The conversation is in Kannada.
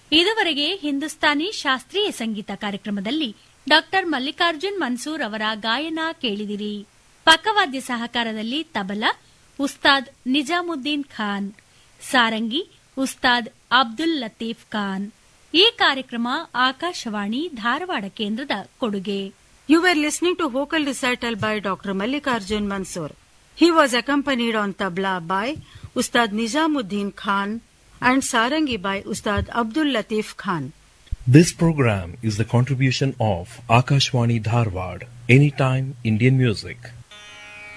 ಇದುವರೆಗೆ ಹಿಂದೂಸ್ತಾನಿ ಶಾಸ್ತ್ರೀಯ ಸಂಗೀತ ಕಾರ್ಯಕ್ರಮದಲ್ಲಿ ಡಾಕ್ಟರ್ ಮಲ್ಲಿಕಾರ್ಜುನ್ ಮನ್ಸೂರ್ ಅವರ ಗಾಯನ ಕೇಳಿದಿರಿ ಪಕ್ಕವಾದ್ಯ ಸಹಕಾರದಲ್ಲಿ ತಬಲಾ ಉಸ್ತಾದ್ ನಿಜಾಮುದ್ದೀನ್ ಖಾನ್ ಸಾರಂಗಿ ಉಸ್ತಾದ್ ಅಬ್ದುಲ್ ಲತೀಫ್ ಖಾನ್ ಈ ಕಾರ್ಯಕ್ರಮ ಆಕಾಶವಾಣಿ ಧಾರವಾಡ ಕೇಂದ್ರದ ಕೊಡುಗೆ You were listening to vocal recital by Dr. Mallikarjun Mansoor. He was accompanied on tabla by Ustad Nizamuddin Khan and sarangi by Ustad Abdul Latif Khan. This program is the contribution of Akashwani Dharwad, Anytime Indian Music.